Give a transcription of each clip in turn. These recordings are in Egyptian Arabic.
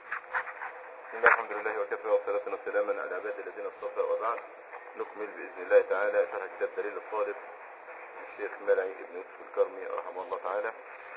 بسم الله الحمد لله وكفى والصلاة والسلاما على عباد الذين اصطفى وبعد نكمل بإذن الله تعالى شرح كتاب دليل الطالب الشيخ مرعي بن يوسف الكرمي رحمه الله تعالى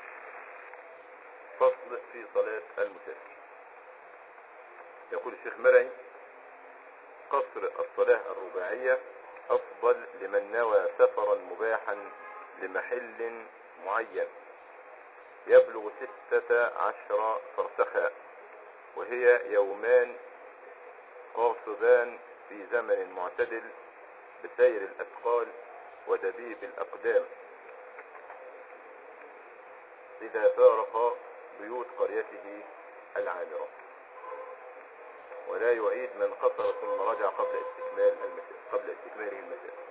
فصل في صلاة المسافر يقول الشيخ مرعي قصر الصلاة الرباعية أفضل لمن نوى سفرا مباحا لمحل معين يبلغ ستة عشر فرسخا وهي يومان قاصدان في زمن معتدل بسير الأثقال ودبيب الأقدام إذا فارق بيوت قريته العامرة ولا يعيد من قصر ثم رجع قبل استكمال المسافة قبل استكماله المسافة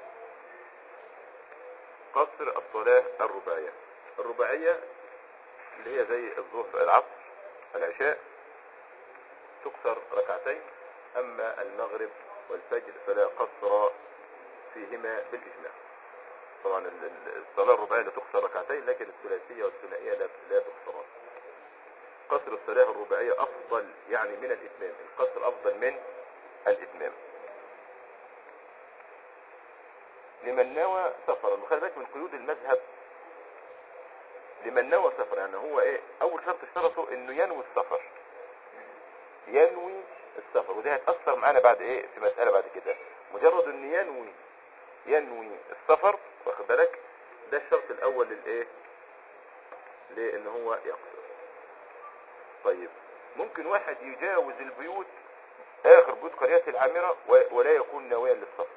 قصر الصلاة الرباعية الرباعية اللي هي زي الظهر العصر العشاء تكسر ركعتين أما المغرب والفجر فلا قصر فيهما بالإجماع طبعا ال- ال- الصلاة الرباعية لا تكسر ركعتين لكن الثلاثية والثنائية لا لا تكسران قصر الصلاة الرباعية أفضل يعني من الإتمام القصر أفضل من الإتمام لمن نوى سفرا وخلي بالك من قيود المذهب لمن نوى سفر يعني هو ايه اول شرط اشترطه انه ينوي السفر ينوي السفر ودي هتأثر معانا بعد ايه في مسألة بعد كده مجرد ان ينوي ينوي السفر واخد بالك ده الشرط الاول للايه لان هو يقصر طيب ممكن واحد يجاوز البيوت اخر بيوت قريته العامرة و- ولا يكون ناويا للسفر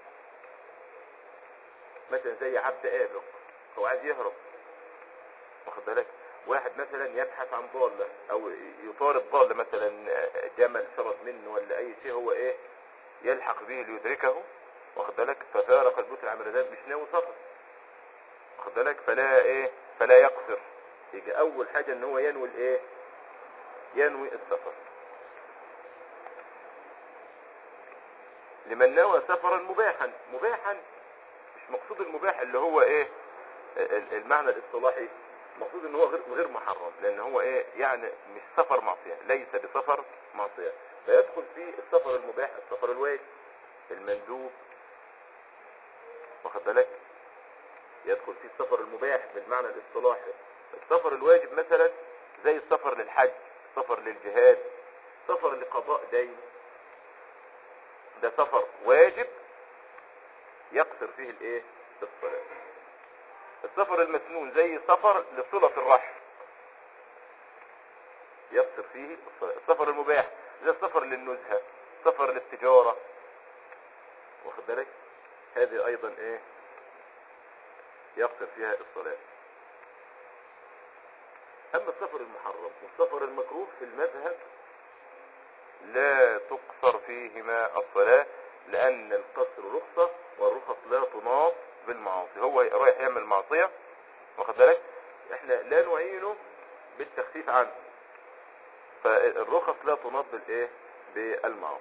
مثلا زي عبد آبق هو عايز يهرب واخد بالك واحد مثلا يبحث عن ضالة او يطارد ضالة مثلا جمل شرد منه ولا اي شيء هو ايه يلحق به ليدركه واخد بالك ففارق البيوت العامرة ده مش ناوي سفر واخد بالك فلا ايه فلا يقصر يجي اول حاجة ان هو ينوي الايه ينوي السفر لمن نوى سفرا مباحا مباحا مش مقصود المباح اللي هو ايه ال- المعنى الاصطلاحي مقصود ان هو غير غير محرم لان هو ايه يعني مش سفر معصيه ليس بسفر معصيه فيدخل فيه السفر المباح السفر الواجب المندوب واخد بالك يدخل فيه السفر المباح بالمعنى الاصطلاحي السفر الواجب مثلا زي السفر للحج سفر للجهاد سفر لقضاء دين ده سفر واجب يقصر فيه الايه الصلاة السفر المسنون زي سفر لصلة الرحم يقصر فيه الصلاة السفر المباح زي السفر للنزهة سفر للتجارة واخد بالك هذه ايضا ايه يقصر فيها الصلاة اما السفر المحرم والسفر المكروه في المذهب لا تقصر فيهما الصلاة لأن القصر رخصة والرخص لا تناط بالمعاصي هو رايح يعمل معصية واخد بالك احنا لا نعينه بالتخفيف عنه فالرخص لا تناط بالايه بالمعاصي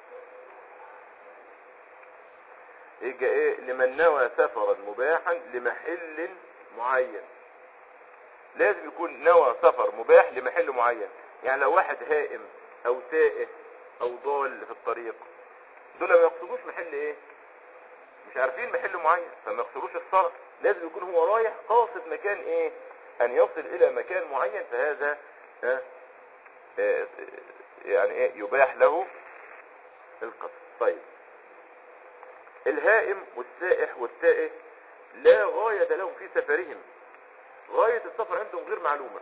يجي ايه لمن نوى سفرا مباحا لمحل معين لازم يكون نوى سفر مباح لمحل معين يعني لو واحد هائم او تائه او ضال في الطريق دول ما يقصدوش محل ايه مش عارفين محل معين فما يقصدوش الصلاة لازم يكون هو رايح قاصد مكان ايه ان يصل الى مكان معين فهذا ها آه، يعني ايه يباح له القصد طيب الهائم والسائح والتائه لا غاية لهم في سفرهم غاية السفر عندهم غير معلومة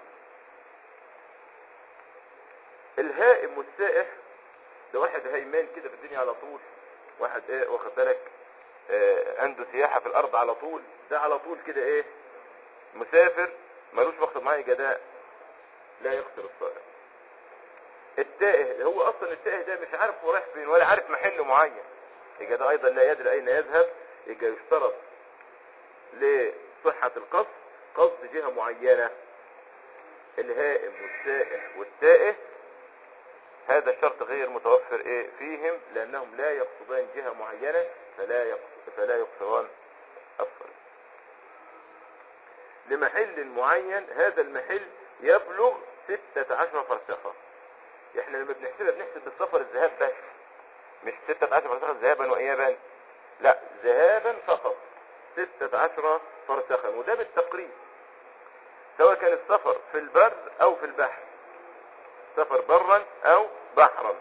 الهائم والسائح ده واحد هيمان كده في الدنيا على طول واحد ايه واخد بالك آه عنده سياحة في الارض على طول ده على طول كده ايه مسافر ملوش وقت معاه جداء لا يقصر الصلاة التائه هو اصلا التائه ده مش عارف هو رايح فين ولا عارف محل معين يبقى ده ايضا لا يدري اين يذهب يبقى يشترط لصحة القصد قصد جهة معينة الهائم والسائح والتائه هذا الشرط غير متوفر ايه فيهم لانهم لا يقصدان جهة معينة فلا يقصد فلا يقصران الصلاة لمحل معين هذا المحل يبلغ ستة عشر فرسخة احنا لما بنحسبها بنحسب بالسفر الذهاب بس مش 16 فرسخا ذهابا وايابا لا ذهابا فقط 16 فرسخا وده بالتقريب سواء كان السفر في البر او في البحر سفر برا او بحرا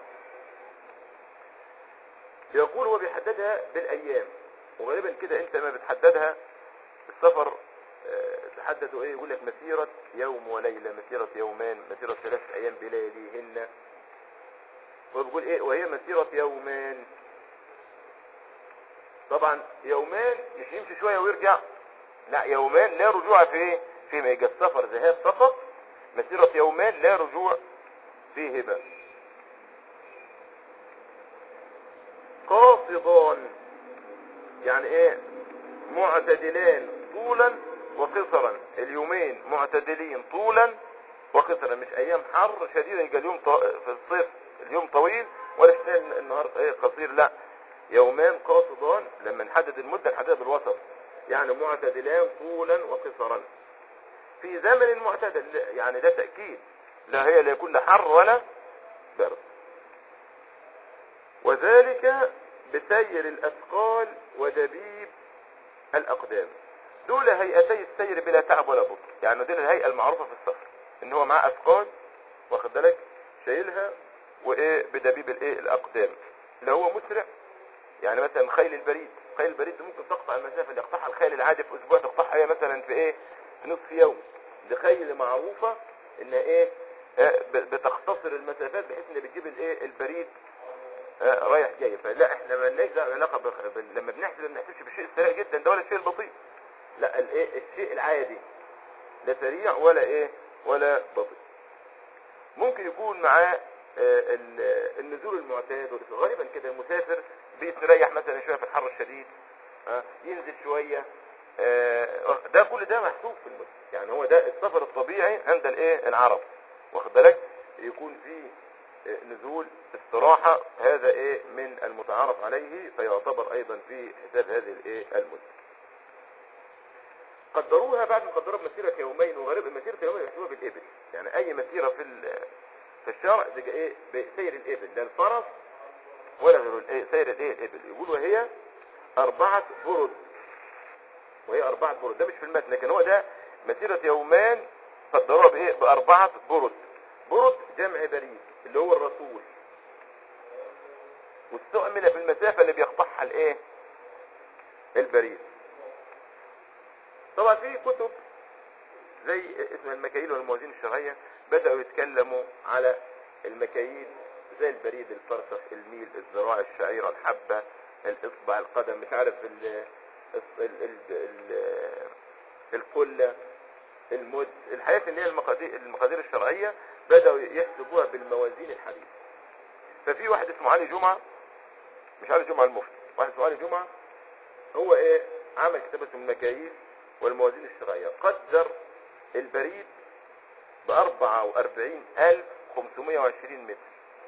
يقول هو بيحددها بالايام وغالبا كده انت ما بتحددها السفر آه، تحددوا ايه يقول لك مسيرة يوم وليلة مسيرة يومان مسيرة ثلاث ايام بلياليهن وبيقول ايه وهي مسيرة يومان طبعا يومان مش يمشي شوية ويرجع لا يومان لا رجوع في ايه فيما يجي السفر ذهاب فقط مسيرة يومان لا رجوع فيه بقى قاصدان يعني ايه معتدلان طولا وقصرا اليومين معتدلين طولا وقصرا مش ايام حر شديدة يبقى اليوم ط... في الصيف اليوم طويل ولا في النهار ايه قصير لا يومان قاصدان لما نحدد المدة نحددها بالوسط يعني معتدلان طولا وقصرا في زمن معتدل يعني ده تأكيد لا هي لا يكون لا حر ولا برد وذلك بسير الأثقال ودبيب الأقدام دول هيئتي السير بلا تعب ولا بطء يعني دول الهيئة المعروفة في السفر ان هو معاه أثقال واخد بالك شايلها وايه بدبيب الايه الأقدام اللي هو مسرع يعني مثلا خيل البريد خيل البريد دي ممكن تقطع المسافة اللي يقطعها الخيل العادي في أسبوع تقطعها هي مثلا في ايه في نصف يوم دي خيل معروفة انها ايه آه، ب- بتختصر المسافات بحيث ان بتجيب الايه البريد آه، رايح جاي فلا احنا ما لناش دعوة- علاقه بخ- بال- لما بنحسب ما بنحسبش بالشيء السريع جدا ده ولا الشيء البطيء لا الايه الشيء العادي لا سريع ولا ايه ولا بطيء ممكن يكون معاه آه، ال- النزول المعتاد والإسراء. غالبا كده المسافر بيتريح مثلا شويه في الحر الشديد آه، ينزل شويه آه، ده كل ده محسوب في المدة يعني هو ده السفر الطبيعي عند الايه العرب واخد بالك يكون فيه آه، نزول استراحة هذا ايه من المتعارف عليه فيعتبر ايضا في حساب هذه الايه المدة قدروها بعد ما قدروها بمسيرة يومين وغالبا مسيرة يومين يحسبوها بالإبل يعني أي مسيرة في ال- في الشرع تبقى إيه بسير الإبل لا الفرس ولا غير الإيه سير الإيه الإبل يقولوا هي أربعة برد وهي أربعة برد ده مش في المتن لكن هو ده مسيرة يومان قدروها بإيه بأربعة برد برد جمع بريد اللي هو الرسول واستعمل في المسافة اللي بيقطعها الإيه البريد طبعا في كتب زي اسمها المكاييل والموازين الشرعية بدأوا يتكلموا على المكاييل زي البريد الفرسخ الميل الذراع الشعيرة الحبة الاصبع القدم مش عارف ال ال ال ال القلة المد الحاجات اللي هي المقادير, المقادير الشرعية بدأوا يحسبوها بالموازين الحديثة ففي واحد اسمه علي جمعة مش علي جمعة المفتي واحد اسمه علي جمعة هو ايه عمل كتاب اسمه المكاييل والموازين الشرعية قدر البريد ب 44520 متر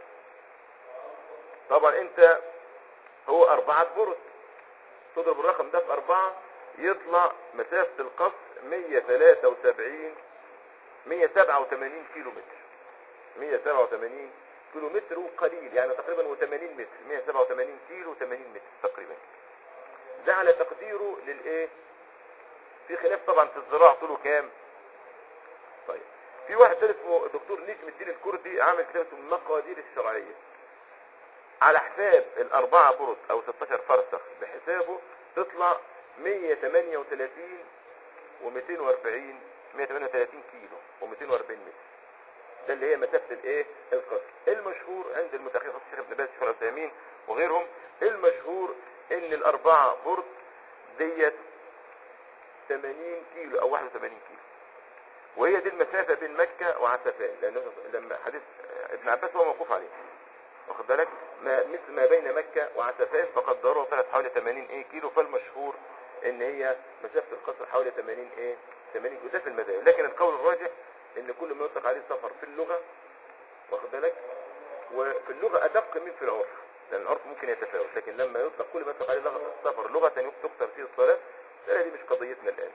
طبعا انت هو أربعة برد تضرب الرقم ده في أربعة يطلع مسافة القصر 173 187 كيلو متر 187 كيلو متر وقليل يعني تقريبا و80 متر 187 كيلو 80 متر تقريبا ده على تقديره للايه في خلاف طبعا في الزراعة طوله كام طيب في واحد تاني اسمه الدكتور نجم الدين الكردي عامل كتاب اسمه المقادير الشرعية على حساب الأربعة برد أو 16 فرسخ بحسابه تطلع 138 و240 138 كيلو و240 متر ده اللي هي مسافة الايه القصر المشهور عند المتأخر خاصة الشيخ ابن باز الشيخ العثيمين وغيرهم المشهور ان الأربعة برد ديت 80 كيلو او 81 كيلو وهي دي المسافة بين مكة وعسفان لأنه لما حديث ابن عباس هو موقوف عليه واخد بالك ما مثل ما بين مكة وعسفان فقدروه طلعت حوالي 80 ايه كيلو فالمشهور ان هي مسافة القصر حوالي 80 ايه 80 كيلو ده في المذاهب لكن القول الراجح ان كل ما يطلق عليه سفر في اللغة واخد بالك وفي اللغة ادق من في العرف لان العرف ممكن يتفاوت لكن لما يطلق كل ما يطلق عليه لغة السفر لغة تكثر فيه الصلاة لا دي مش قضيتنا الان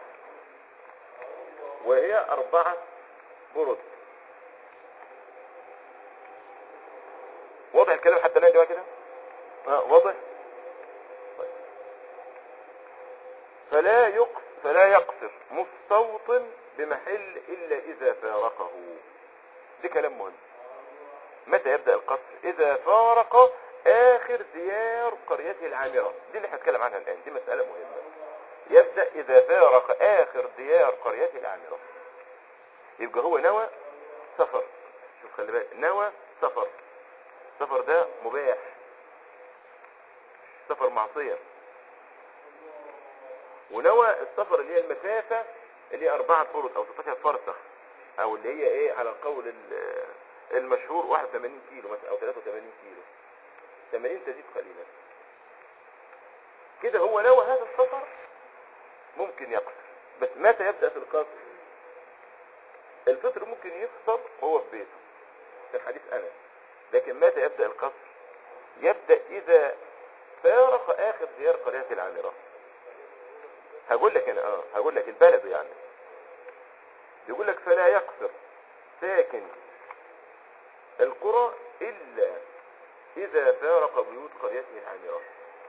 وهي أربعة برد آه واضح طيب. فلا يقص فلا يقصر مستوطن بمحل الا اذا فارقه ده كلام مهم متى يبدأ القصر اذا فارق اخر ديار قريته العامرة دي اللي هتكلم عنها الان دي مسألة مهمة يبدأ اذا فارق اخر ديار قريته العامرة يبقى هو نوى سفر شوف خلي بالك نوى سفر سفر ده مباح سفر معصية ونوى السفر اللي هي المسافة اللي هي أربعة فرد أو 16 فرسخ أو اللي هي إيه على القول ال- المشهور 81 كيلو مثلا أو 83 كيلو 80 تزيد قليلا كده هو نوى هذا السفر ممكن يقصر بس متى يبدأ في القصر الفطر ممكن يفطر وهو في بيته في حديث أنس لكن متى يبدأ القصر يبدأ إذا فارق آخر ديار قرية العامرة هقول لك أنا آه هقول لك البلد يعني يقول لك فلا يقصر ساكن القرى إلا إذا فارق بيوت قريته العامرة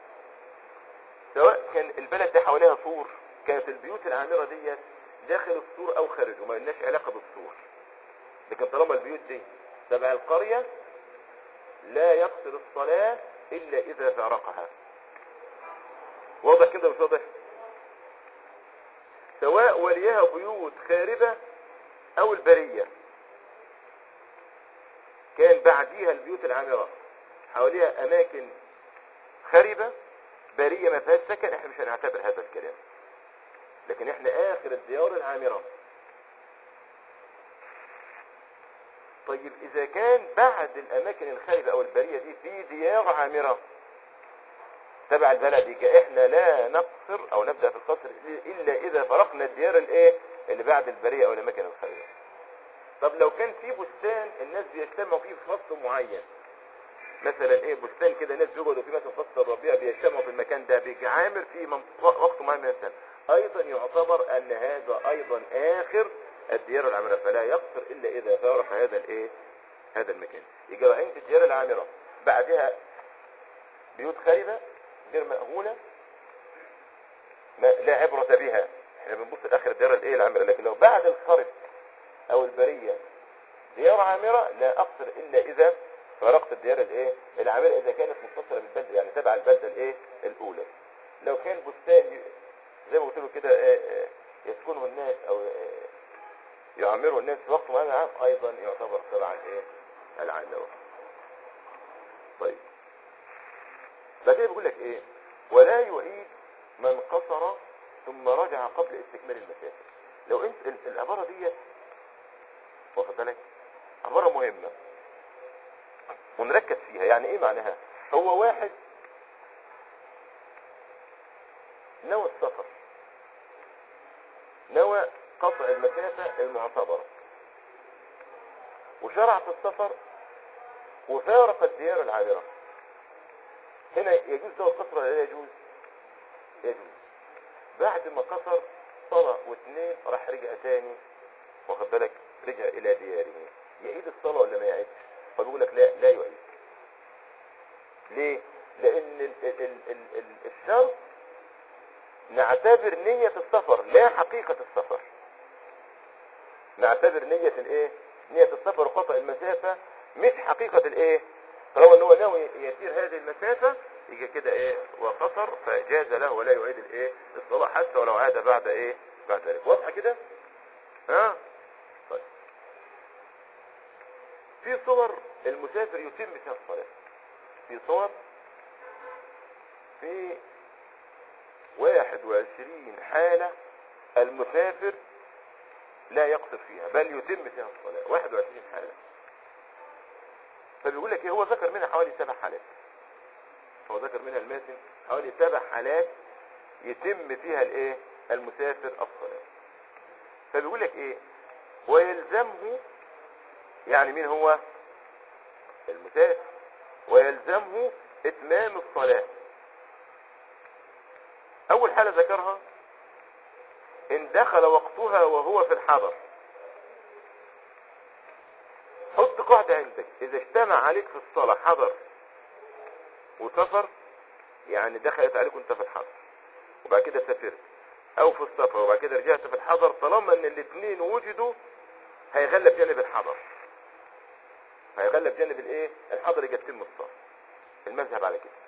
سواء كان البلد ده حواليها سور كانت البيوت العامرة دي داخل السور أو خارجه ما لناش علاقة بالسور لكن طالما البيوت دي تبع القرية لا يقصر الصلاة إلا إذا فارقها واضح كده مش واضح سواء وليها بيوت خاربة أو البرية كان بعديها البيوت العامرة حواليها أماكن خربة برية ما فيهاش سكن احنا مش هنعتبر هذا الكلام لكن احنا آخر الديار العامرة طيب إذا كان بعد الأماكن الخاربة أو البرية دي في ديار عامرة تبع البلد يبقى احنا لا نقصر أو نبدأ في القصر إلا إذا فرقنا الديار الإيه اللي بعد البرية أو الأماكن الخاربة طب لو كان في بستان الناس بيجتمعوا فيه في فصل معين مثلا ايه بستان كده ناس بيقعدوا فيه مثلا فصل الربيع بيجتمعوا في المكان ده بيجي عامر في منطقة وقت معين من السنة ايضا يعتبر ان هذا ايضا اخر الديار العامرة فلا يقصر الا اذا فارق هذا الايه هذا المكان يجي عند الديار العامرة بعدها بيوت خاربة غير مأهولة ما لا عبرة بها احنا بنبص لاخر الديار الايه العامرة لكن لو بعد الخرب او البرية ديار عامرة لا اقصر الا اذا فارقت الديار الايه العامرة اذا كانت متصلة بالبلدة يعني تبع البلدة الايه الاولى لو كان بستان ي- زي ما قلت له كده آه، آه، يسكنه الناس او آه، يعمره الناس في وقت معين عام ايضا يعتبر تبع الايه العامرة طيب بعد كده بيقول لك ايه ولا يعيد من قصر ثم رجع قبل استكمال المسافة لو انت ال- العبارة دي واخد بالك عبارة مهمة ونركز فيها يعني ايه معناها هو واحد نوى السفر نوى قطع المسافة المعتبرة وشرع في السفر وفارق الديار العامرة هنا يجوز له القصر ولا لا يجوز يجوز بعد ما قصر صلاة واثنين راح رجع تاني واخد بالك رجع الى دياره يعيد الصلاة ولا ما يعيدش فبيقول لك لا لا يعيد ليه لان ال ال ال ال ال الشرط نعتبر نية السفر لا حقيقة السفر نعتبر نية الايه نية السفر وقطع المسافة مش حقيقة الايه طالما ان هو ناوي يسير هذه المسافة يجي كده ايه وقصر فجاز له ولا يعيد الايه الصلاة حتى ولو عاد بعد ايه بعد ذلك واضحة كده ها طيب في صور المسافر يتم فيها الصلاة في صور في واحد وعشرين حالة المسافر لا يقصر فيها بل يتم فيها الصلاة واحد وعشرين حالة فبيقول لك ايه هو ذكر منها حوالي سبع حالات هو ذكر منها الماتن حوالي سبع حالات يتم فيها الايه المسافر الصلاة فبيقول لك ايه ويلزمه يعني مين هو المسافر ويلزمه اتمام الصلاة اول حالة ذكرها ان دخل وقتها وهو في الحضر حط قاعدة عندك اذا اجتمع عليك في الصلاة حضر وسفر يعني دخلت عليك وانت في الحضر وبعد كده سافرت او في السفر وبعد كده رجعت في الحضر طالما ان الاثنين وجدوا هيغلب جانب الحضر هيغلب جانب الايه الحضر يجي تتم الصف المذهب على كده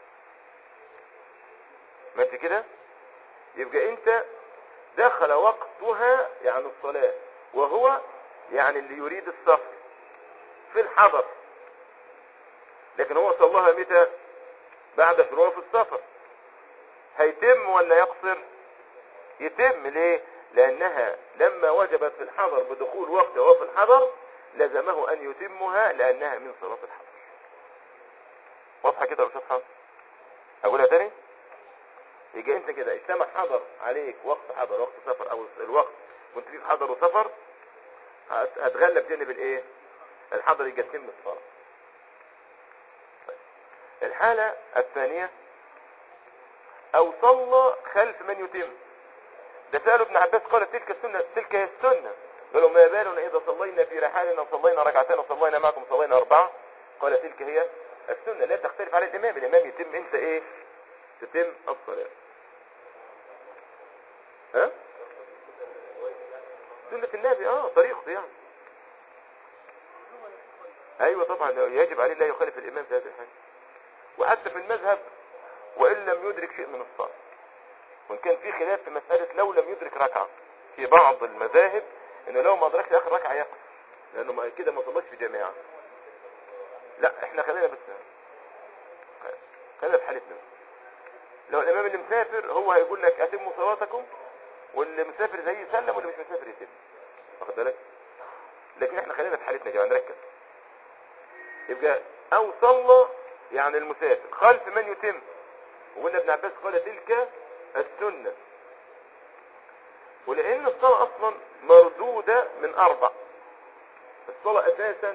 ماشي كده يبقى انت دخل وقتها يعني الصلاة وهو يعني اللي يريد السفر في الحضر لكن هو صلاها متى بعد شروعه في السفر هيتم ولا يقصر يتم ليه لانها لما وجبت في الحضر بدخول وقت وهو في الحضر لزمه ان يتمها لانها من صلاة الحضر واضحة كده يا استاذ حافظ اقولها تاني يجي انت كده اجتمع حضر عليك وقت حضر وقت سفر او الوقت وانت فيه في حضر وسفر هت- هتغلب جانب الايه الحضر يجي يتم الصلاة طيب. الحالة الثانية او صلى خلف من يتم ده سألوا ابن عباس قال تلك السنة تلك هي السنة قالوا ما بالنا إذا صلينا في رحالنا وصلينا ركعتين وصلينا معكم صلينا أربعة قال تلك هي السنة لا تختلف على الإمام الإمام يتم أنت إيه تتم الصلاة ها سنة النبي اه طريقته يعني ايوه طبعا يجب عليه لا يخالف الامام في هذه الحاجة وحتى في المذهب وان لم يدرك شيء من الصلاة وان كان في خلاف في مسألة لو لم يدرك ركعة في بعض المذاهب انه لو ما ادركش اخر ركعة يقف لانه ما- كده ما صلاش في جماعة لا احنا خلينا بس خلينا في حالتنا لو الامام اللي مسافر هو هيقول لك اتموا صلاتكم واللي مسافر زي يسلم واللي مش مسافر يتم واخد بالك لكن احنا خلينا في حالتنا يا جماعه نركز يبقى او صلى يعني المسافر خلف من يتم وقلنا ابن عباس قال تلك السنه ولان الصلاه اصلا مردوده من اربع الصلاه اساسا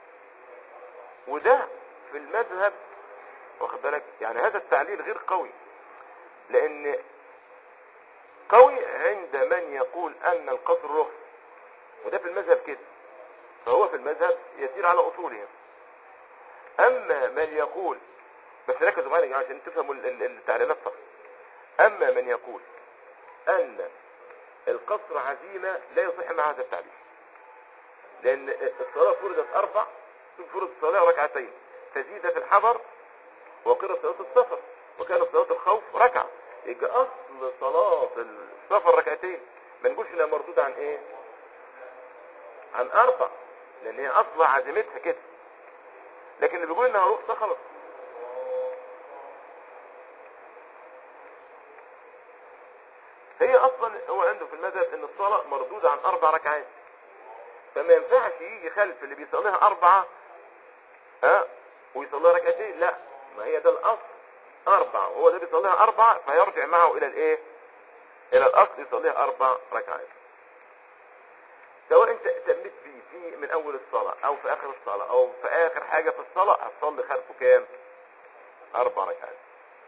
وده في المذهب واخد بالك يعني هذا التعليل غير قوي لان قوي عند من يقول ان القصر رخص وده في المذهب كده فهو في المذهب يسير على اصولهم اما من يقول بس ركزوا معايا يا جماعه عشان تفهموا ال- ال- التعليلات صح اما من يقول ان القصر عزيمه لا يصح مع هذا التعليل لان الصلاه فرضت اربع فرض الصلاه ركعتين فزيدت الحضر وقرأ صلاة السفر وكانت صلاة الخوف ركعة يبقى أصل صلاة السفر ركعتين ما نقولش انها مردودة عن ايه عن أربع لأن هي أصل عزيمتها كده لكن اللي بيقول انها رخصة خلاص هي أصلا هو عنده في المذهب ان الصلاة مردودة عن أربع ركعات فما ينفعش يجي خلف اللي بيصليها أربعة ها ويصليها ركعتين لا ما هي ده الاصل اربعة وهو ده بيصليها اربعة فيرجع معه الى الايه الى الاصل يصليها اربع ركعات سواء انت تميت فيه في من اول الصلاة او في اخر الصلاة او في اخر حاجة في الصلاة هتصلي خلفه كام اربع ركعات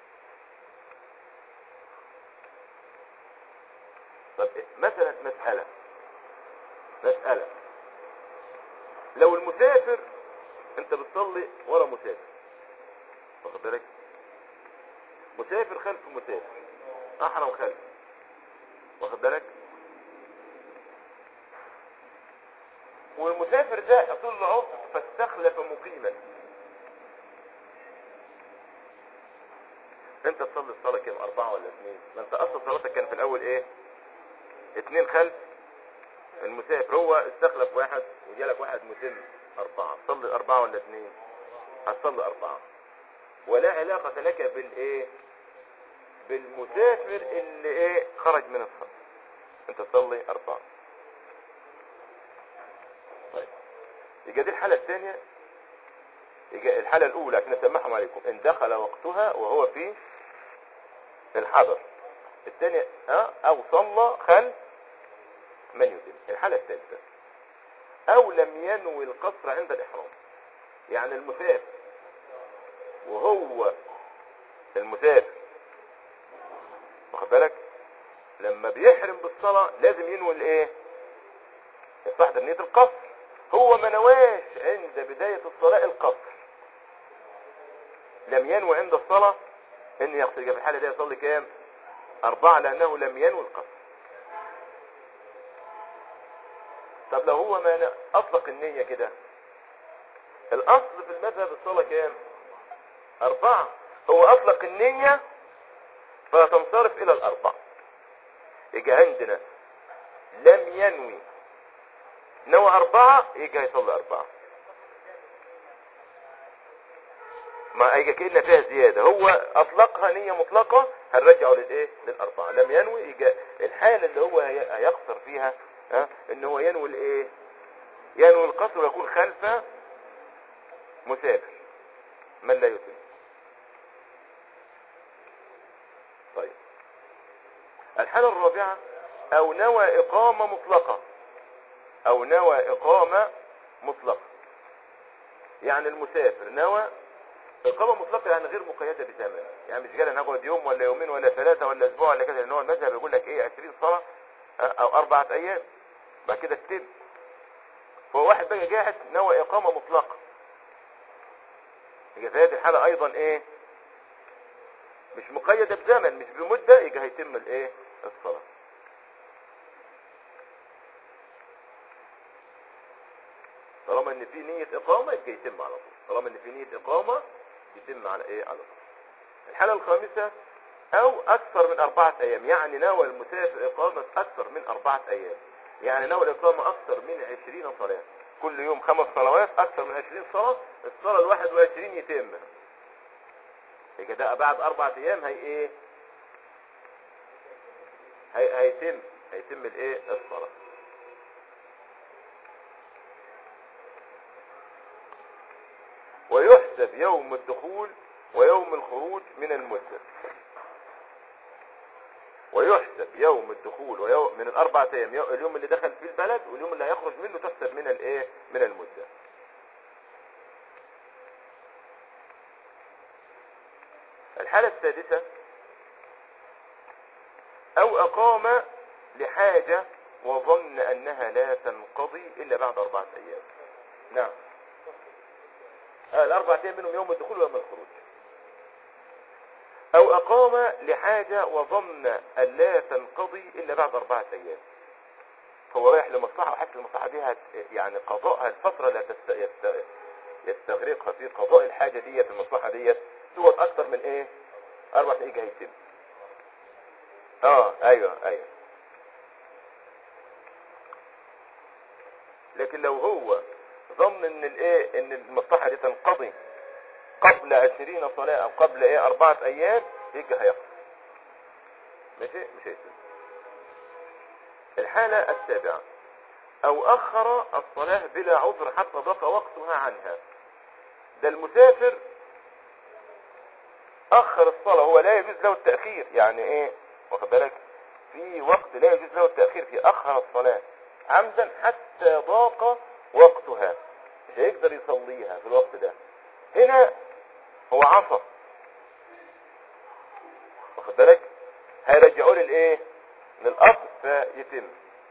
طب إيه؟ مثلا مسألة مسألة لو المسافر انت بتصلي ورا مسافر واخد بالك مسافر خلف مسافر احرم خلف واخد بالك والمسافر ده يطول له عمر فاستخلف مقيما انت تصلي الصلاة كام اربعة ولا اثنين ما انت اصلا صلاتك كان في الاول ايه اثنين خلف المسافر هو استخلف واحد وجالك واحد متم أربعة تصلي أربعة ولا اثنين هتصلي أربعة ولا علاقة لك بالإيه بالمسافر اللي إيه خرج من الصلاة أنت تصلي أربعة طيب يبقى دي الحالة الثانية يبقى الحالة الأولى عشان أسمعهم عليكم إن دخل وقتها وهو في الحضر الثانية ها أو صلى خلف من يتم الحالة الثالثة او لم ينوي القصر عند الاحرام يعني المسافر وهو المسافر واخد بالك لما بيحرم بالصلاة لازم ينوي الايه يستحضر نية القصر هو ما نواش عند بداية الصلاة القصر لم ينوي عند الصلاة ان يقصر يبقى في الحالة دي يصلي كام اربعة لانه لم ينوي القصر طب لو هو ما ن- اطلق النية كده الاصل في المذهب الصلاة كام اربعة هو اطلق النية فتنصرف الى الاربعة يجي عندنا لم ينوي نوى اربعة يجي هيصلي اربعة ما يجي كأن فيها زيادة هو اطلقها نية مطلقة هنرجعه للايه للاربعة لم ينوي يجي الحالة اللي هو هي- هيقصر فيها ها ان هو ينوي الايه ينوي القصر ويكون خلف مسافر من لا يتم طيب الحالة الرابعة او نوى اقامة مطلقة او نوى اقامة مطلقة يعني المسافر نوى اقامة مطلقة يعني غير مقيدة بزمن يعني مش قال انا هقعد يوم ولا يومين ولا ثلاثة ولا اسبوع ولا كذا لان هو المذهب يقول لك ايه 20 صلاة اه، او اربعة ايام بعد كده تتم فهو واحد بقى قاعد نوى اقامة مطلقة يبقى في هذه الحالة ايضا ايه مش مقيدة بزمن مش بمدة يبقى هيتم الايه الصلاة طالما ان في نية اقامة يبقى يتم على طول طالما ان في نية اقامة يتم على ايه على طول الحالة الخامسة او اكثر من اربعة ايام يعني نوى المسافر اقامة اكثر من اربعة ايام يعني نوى الاقامة اكثر من عشرين صلاة كل يوم خمس صلوات اكثر من عشرين صلاة الصلاة الواحد وعشرين يتم يبقى ده بعد اربعة ايام هي ايه هي هيتم هيتم الايه الصلاة ويحسب يوم الدخول ويوم الخروج من المدة ويحسب يوم الدخول ويوم من الأربعة أيام يو- اليوم اللي دخل فيه البلد واليوم اللي هيخرج منه تحسب من الإيه من المدة الحالة السادسة أو أقام لحاجة وظن أنها لا تنقضي إلا بعد أربعة أيام نعم آه الأربعة أيام منهم يوم الدخول ويوم الخروج أو أقام لحاجة وظن أن لا تنقضي إلا بعد أربعة أيام هو رايح لمصلحة وحاسس المصلحة دي هت يعني قضاءها الفترة لا تست... يست... يستغرقها في قضاء الحاجة ديت المصلحة ديت دوت أكتر من إيه؟ أربعة أيام هيتم اه ايوه ايوه لكن لو هو ظن ان الايه ان المصلحه دي تنقضي قبل عشرين صلاة او قبل ايه اربعة ايام يجي هيقضي ماشي مش هيتم الحالة السابعة او اخر الصلاة بلا عذر حتى ضاق وقتها عنها ده المسافر اخر الصلاة هو لا يجوز له التأخير يعني ايه واخد بالك في وقت لا يجوز له التأخير فيه اخر الصلاة عمدا حتى ضاق وقتها مش هيقدر يصليها في الوقت ده هنا هو عصى واخد بالك هيرجعوه للايه للاصل فيتم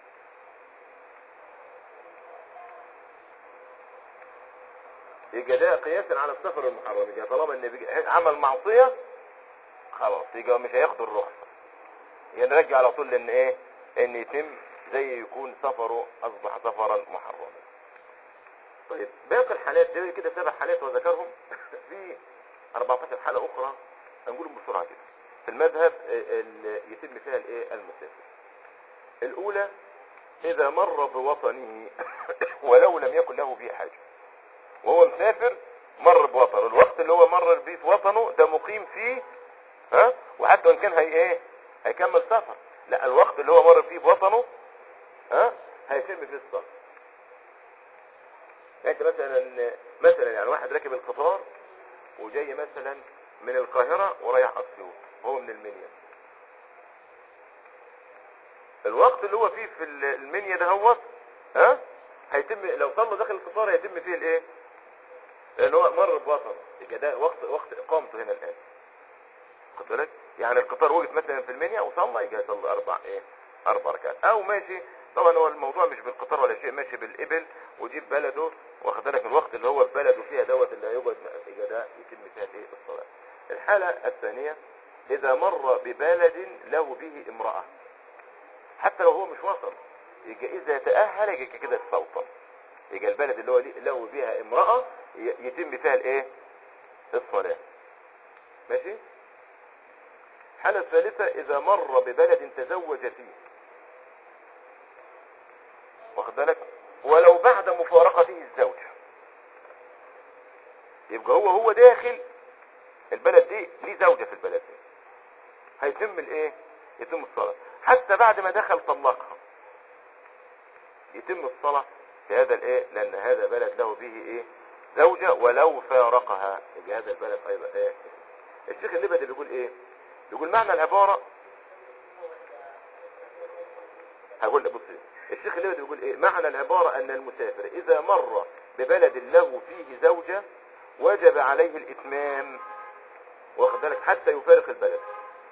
يبقى ده قياسا على السفر المحرم يبقى طالما ان بيجي- عمل معصيه خلاص يبقى مش هياخد الرخصه يعني نرجع على طول لان ايه ان يتم زي يكون سفره اصبح سفرا محرما طيب باقي الحالات دي كده سبع حالات وذكرهم في 14 حالة اخرى هنقولهم بسرعة كده في المذهب آه، اللي يتم فيها الايه المسافر الاولى اذا مر بوطنه ولو لم يكن له فيه حاجة وهو مسافر مر بوطنه الوقت اللي هو مر بيه في وطنه ده مقيم فيه ها وحتى وان كان هي ايه هيكمل سفر لا الوقت اللي هو مر فيه بوطنه ها هيتم فيه الصلاة يعني انت مثلا مثلا يعني واحد راكب القطار وجاي مثلا من القاهرة ورايح اسيوط وهو من المنيا الوقت اللي هو فيه في ال- المنيا ده هو ها هيتم لو صلى داخل القطار هيتم فيه الايه لان هو مر بوطنه يبقى ده وقت وقت اقامته هنا الان خد بالك يعني القطار وقف مثلا في المنيا وصلى يجي يصلي اربع ايه اربع ركعات او ماشي طبعا هو الموضوع مش بالقطار ولا شيء ماشي بالابل وجيب بلده واخد بالك الوقت اللي هو في بلده فيها دوت اللي هيقعد يبقى ده يتم فيها ايه الصلاه الحالة الثانية إذا مر ببلد له به امرأة حتى لو هو مش وصل يجي إذا تأهل يجي كده استوطن يجي البلد اللي هو ليه- له بها امرأة ي- يتم فيها الايه الصلاة ماشي الحالة الثالثة إذا مر ببلد تزوج فيه واخد بالك ولو بعد مفارقته الزوجة يبقى هو هو داخل البلد دي ليه زوجة في البلد دي هيتم الايه يتم الصلاة حتى بعد ما دخل طلقها يتم الصلاة في هذا الايه لان هذا بلد له به ايه زوجة ولو فارقها يبقى هذا البلد ايضا ايه الشيخ اللبدي بيقول ايه بيقول معنى العبارة هقول لك بص الشيخ اللبدي بيقول ايه معنى العبارة ان المسافر اذا مر ببلد له فيه زوجة وجب عليه الاتمام واخد بالك حتى يفارق البلد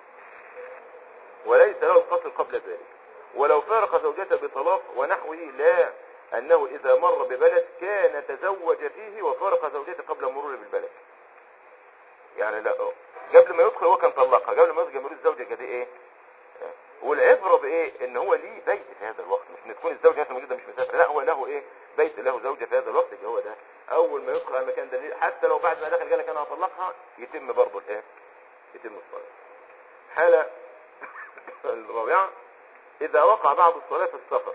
وليس له القصر قبل ذلك ولو فارق زوجته بطلاق ونحوه لا أنه إذا مر ببلد كان تزوج فيه وفارق زوجته قبل مرور بالبلد يعني لا قبل ما يدخل هو كان طلقها قبل ما يدخل مرور الزوجة كده إيه والعبرة بإيه إن هو ليه بيت في هذا الوقت مش إن تكون الزوجة مثلا موجودة مش مسافرة لا هو له إيه بيت له زوجة في هذا الوقت يبقى هو ده أول ما يدخل على المكان ده حتى لو بعد ما دخل قال لك أنا هطلقها يتم برضه الإيه يتم الصلاة حالة الرابعة إذا وقع بعض الصلاة في السفر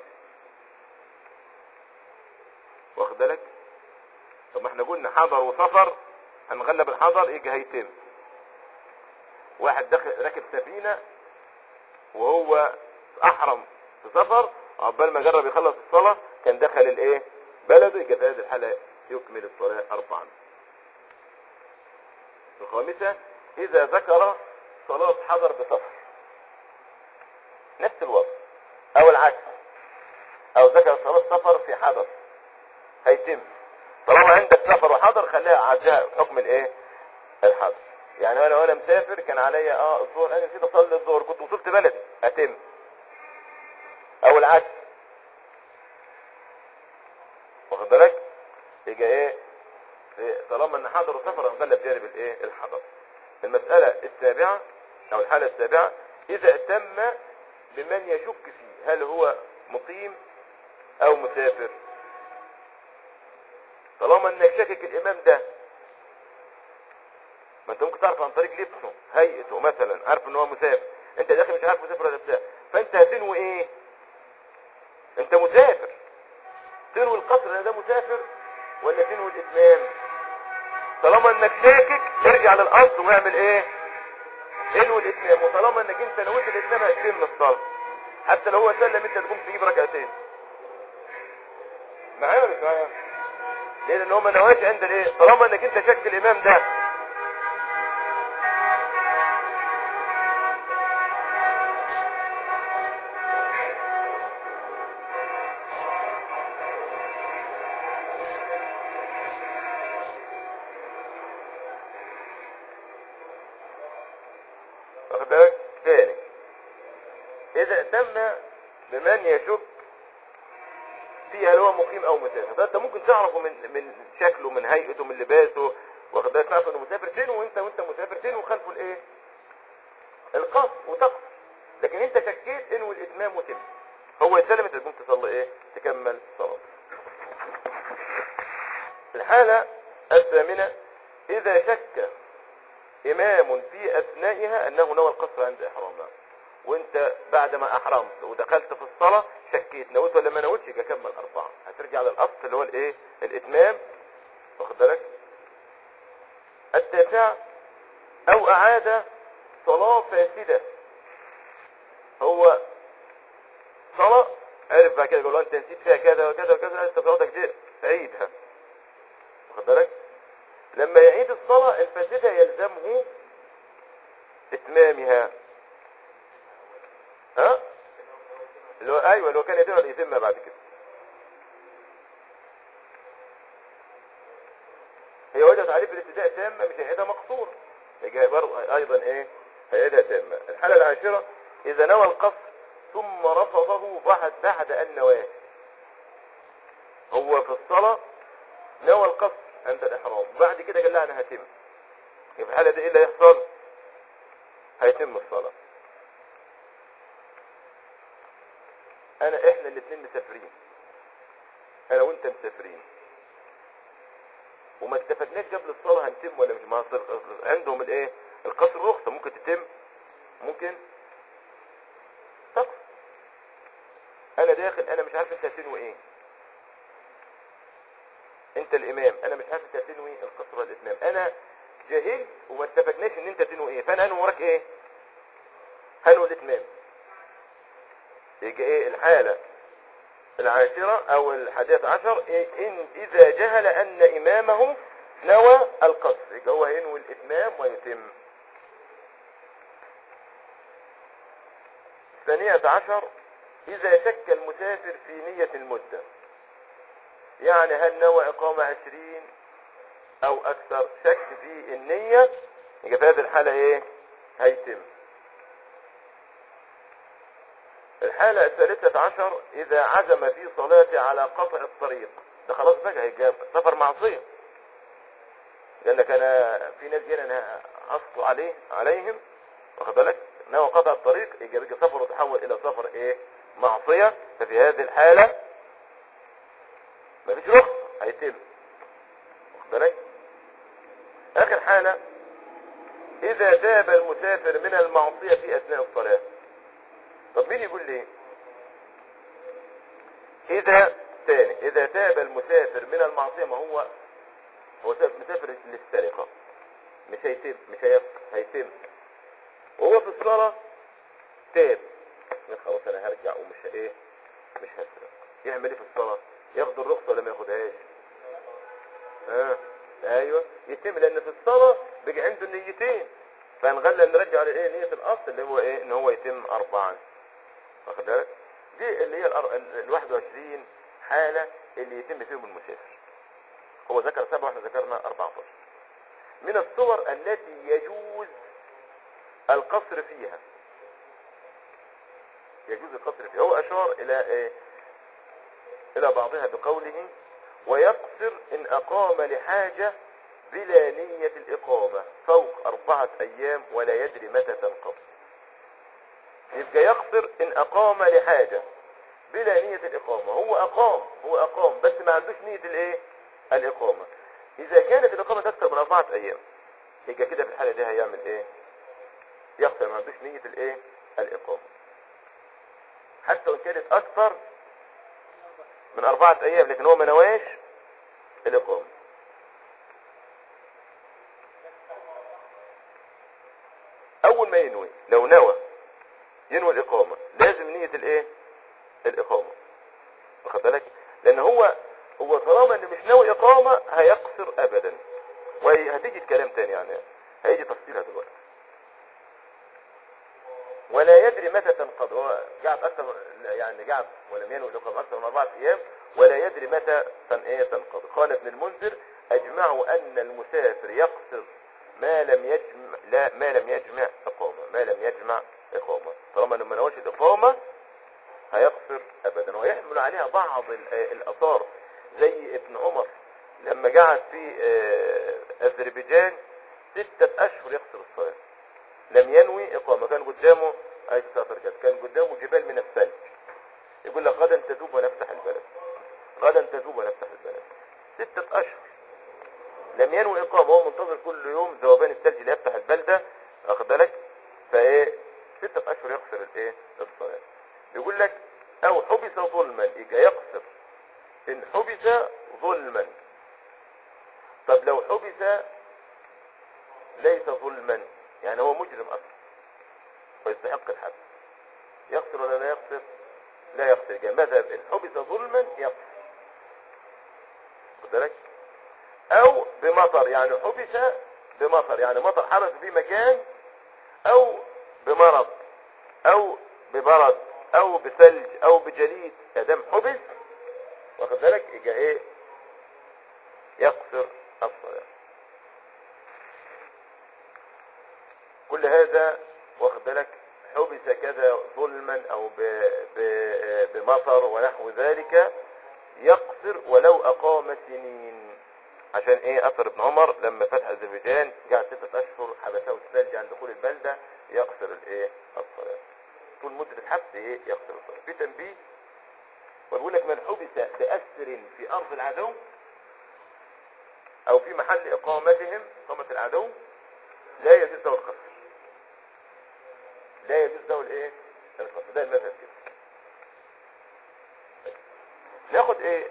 واخد بالك طب ما احنا قلنا حضر وسفر هنغلب الحضر يجي هيتم واحد دخل راكب سفينة وهو أحرم في سفر عقبال ما جرب يخلص الصلاة كان دخل الايه بلده يجي في هذه الحالة يكمل الصلاة أربعا الخامسة إذا ذكر صلاة حضر بسفر نفس الوضع او العكس او ذكر صلاة سفر في حدث هيتم طالما عندك سفر وحضر خليها عدها حكم الايه الحضر يعني انا وانا مسافر كان عليا اه الظهر انا نسيت اصلي الظهر كنت وصلت بلدي اتم او العكس واخد بالك يجي ايه في- طالما ان حضر وسفر هنغلب جانب الايه الحضر المسألة السابعة او الحالة السابعة اذا اتم بمن يشك فيه هل هو مقيم او مسافر طالما انك شاكك الامام ده ما انت ممكن تعرف عن طريق لبسه هيئته مثلا عارف ان هو مسافر انت داخل مش عارف مسافر ولا بتاع فانت هتنوي ايه انت مسافر تنوي القصر ان ده مسافر ولا تنوي الاتمام طالما انك شاكك ارجع للاصل واعمل ايه انوي الاتمام وطالما انك انت نويت الاتمام هتتم الصلاه حتى لو هو سلم انت تقوم تجيب ركعتين معايا ولا مش معايا ليه لان هو ما نواش عند الايه طالما انك انت شك الامام ده واخد بالك ثاني اذا اهتم بمن يشك فيه هل هو مقيم او مسافر فانت ممكن تعرفه من من شكله من هيئته من لباسه واخد بالك تعرف انه مسافر فين وانت وانت مسافر فين وخلفه الايه القصر وتقصر لكن انت شكيت انه الاتمام وتم هو يسلم انت تقوم تصلي ايه تكمل صلاه الحاله الثامنه اذا شك امام في اثنائها انه نوى القصر عند احرامها وانت بعد ما احرمت ودخلت في الصلاة شكيت نويت ولا ما نويتش يبقى كمل اربعة هترجع للاصل اللي هو الايه الاتمام واخد بالك التاسع او اعاد صلاة فاسدة هو صلاة عرف بعد كده يقول له انت نسيت فيها كذا وكذا وكذا انت صلاتك دي عيدها واخد بالك لما يعيد الصلاة الفاسدة يلزمه اتمامها ها اللي هو ايوه اللي هو كان يتم يتم بعد كده هي وجدت عليه في الابتداء تامة مش هيعيدها مقصورة يجي برضه ايضا ايه هيعيدها تامة الحالة العاشرة اذا نوى القصر ثم رفضه بعد بعد ان نواه هو في الصلاة نوى القصر عند الاحرام بعد كده قال لها انا هتم في الحالة دي ايه اللي هيحصل هيتم الصلاة انا احنا الاثنين مسافرين انا وانت مسافرين وما اتفقناش قبل الصلاة هنتم ولا مش ما أصل عندهم الايه القصر رخصة ممكن تتم ممكن تقصر انا داخل انا مش عارف انت هتنوي ايه انت الامام انا مش عارف انت هتنوي القصر ولا الاتمام انا جاهلت وما اتفقناش ان انت تنوي ايه فانا انوي وراك ايه هنوي الاتمام يجي ايه الحالة العاشرة او الحادية عشر إيه ان اذا جهل ان امامه نوى القصر يبقى هو ينوي الاتمام ويتم الثانية عشر اذا شك المسافر في نية المدة يعني هل نوى اقامة عشرين او اكثر شك في النية يبقى في هذه الحالة ايه هيتم الحالة الثالثة عشر إذا عزم في صلاته على قطع الطريق ده خلاص بقى هيجاب سفر معصية قال لك أنا في ناس جينا أنا أسقط عليه عليهم واخد بالك نوى قطع الطريق يجي بقى سفره تحول إلى سفر إيه معصية ففي هذه الحالة مفيش رخصة هيتم واخد بالك آخر حالة إذا تاب المسافر من المعصية في أثناء الصلاة طب مين يقول لي اذا ثاني اذا تاب المسافر من المعصيه ما هو هو سافر- مسافر للسرقه مش هيتم مش هيف- هيتم وهو في الصلاه تاب قال خلاص انا هرجع ومش ايه مش هسرق يعمل ايه في الصلاه ياخد الرخصه ولا ما ياخدهاش ها ايوه يتم لان في الصلاه بيجي عنده النيتين فنغلى نرجع لايه نيه الاصل اللي هو ايه ان هو يتم اربعا واخد بالك دي اللي هي الأر- ال ال 21 حالة اللي يتم فيهم المسافر هو ذكر سبعة واحنا ذكرنا 14 من الصور التي يجوز القصر فيها يجوز القصر فيها هو أشار إلى إيه؟ إلى بعضها بقوله ويقصر إن أقام لحاجة بلا نية الإقامة فوق أربعة أيام ولا يدري متى تنقضي يبقى يقصر ان اقام لحاجة بلا نية الاقامة هو اقام هو اقام بس ما عندوش نية الايه الاقامة اذا كانت الاقامة اكثر من اربعة ايام يبقى كده في الحالة دي هيعمل ايه يقصر ما عندوش نية الايه الاقامة حتى وان كانت اكثر من اربعة ايام لكن هو ما نواش الاقامة اول ما ينوي لو نوى ينوي الإقامة لازم نية الإيه؟ الإقامة واخد بالك؟ لأن هو هو طالما إن مش ناوي إقامة هيقصر أبدا وهتيجي الكلام تاني يعني هيجي تفصيلها دلوقتي ولا يدري متى تنقضي هو قاعد أكثر يعني قاعد ولم ينوي الإقامة أكثر من أربعة أيام ولا يدري متى تن إيه تنقضي قال ابن المنذر أجمعوا أن المسافر يقصر ما لم يجمع لا ما لم يجمع إقامة ما لم يجمع إقامة طالما لما نواش الإقامة هيقصر أبدا ويحمل عليها بعض ال- آه الآثار زي ابن عمر لما قعد في آه، أذربيجان ستة أشهر يقصر الصلاة لم ينوي إقامة كان قدامه أي ساتر جد كان قدامه جبال من الثلج يقول لك غدا تذوب ونفتح البلد غدا تذوب ونفتح البلد ستة أشهر لم ينوي إقامة هو منتظر كل يوم ذوبان الثلج اللي يفتح البلدة واخد بالك فإيه ستة أشهر يقصر الإيه الصلاة يقول لك أو حبس ظلما يجي يقصر إن حبس ظلما طب لو حبس ليس ظلما يعني هو مجرم أصلا ويستحق الحبس يقصر ولا لا يقصر لا يقصر جاء مذهب إن حبس ظلما يقصر خد بالك او بمطر يعني حبس بمطر يعني مطر حدث في مكان او بمرض او ببرد او بثلج او بجليد ادم حبس واخد بالك يبقى ايه يقصر الصلاة كل هذا واخد بالك حبس كذا ظلما او ب... ب... بمطر ونحو ذلك يقصر ولو اقام سنين عشان ايه اثر ابن عمر لما فتح اذربيجان قعد ستة اشهر حبسه الثلج عن دخول البلدة يقصر الايه الصلاة طول مدة الحبس ايه يقصر الصلاة في تنبيه وبيقول لك من حبس بأسر في أرض العدو أو في محل إقامتهم إقامة العدو لا يجوز له القصر لا يجوز له الإيه؟ القصر ده المذهب كده ناخد إيه؟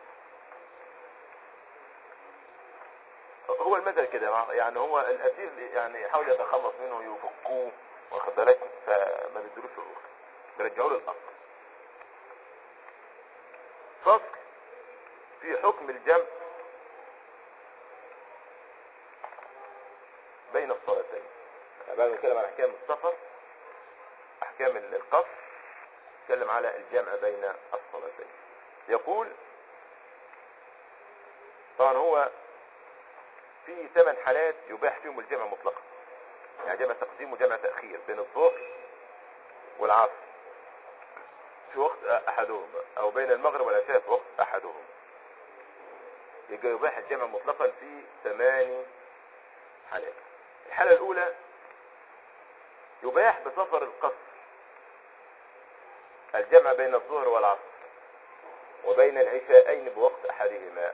هو المذهب كده يعني هو الأسير يعني يحاول يتخلص منه يفكوه واخد بالك فما بيدروش الرخصة بيرجعوه للأصل فصل في حكم الجمع بين الصلاتين يعني بعد ما نتكلم عن احكام السفر احكام القصر نتكلم على الجمع بين الصلاتين يقول طبعا هو في ثمان حالات يباح فيهم الجمع مطلقا يعني جمع تقديم وجمع تأخير بين الظهر والعصر في وقت احدهم او بين المغرب والعشاء في وقت احدهم يبقى يباح الجمع مطلقا في ثمان حالات الحالة الاولى يباح بسفر القصر الجمع بين الظهر والعصر وبين العشاءين بوقت احدهما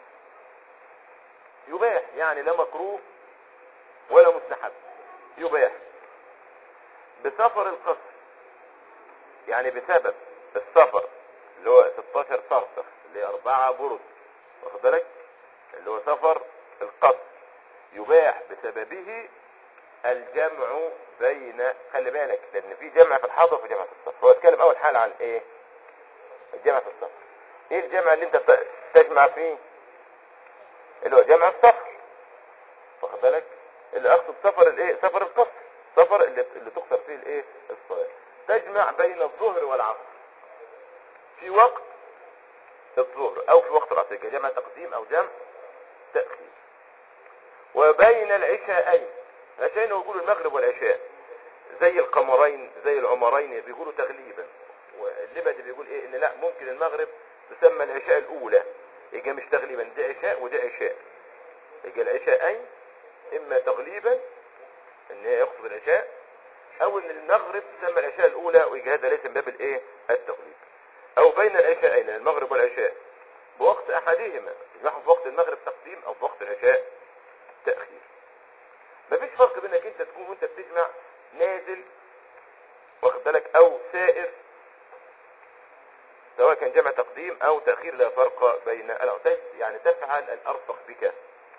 يباح يعني لا مكروه ولا مستحب يباح بسفر القصر يعني بسبب السفر اللي هو 16 فرسخ اللي هي 4 برد واخد بالك اللي هو سفر القصر يباح بسببه الجمع بين خلي بالك لان في جمع في الحضر وفي جمع في السفر هو اتكلم اول حاجه عن ايه الجمع في السفر ايه الجمع اللي انت ت- تجمع فيه اللي هو جمع السفر واخد بالك اللي اقصد سفر الايه سفر القصر سفر اللي, اللي تقصر فيه الايه الصلاه تجمع بين الظهر والعصر في وقت الظهر او في وقت العصر جمع تقديم او جمع تأخير وبين العشاءين العشاءين هو بيقولوا المغرب والعشاء زي القمرين زي العمرين بيقولوا تغليبا واللبدي بيقول ايه ان لا ممكن المغرب تسمى العشاء الاولى يبقى مش تغليبا دي عشاء ودي عشاء يبقى العشاءين اما تغليبا ان هي يقصد العشاء او ان المغرب تسمى العشاء الاولى ويبقى هذا ليس من باب الايه التغليب او بين العشاءين المغرب والعشاء بوقت احدهما يجمعهم في وقت المغرب تقديم او في وقت العشاء تأخير مفيش فرق بينك انت تكون وانت بتجمع نازل واخد بالك او سائر سواء كان جمع تقديم او تأخير لا فرق بين الأوتاد يعني تفعل الارفق بك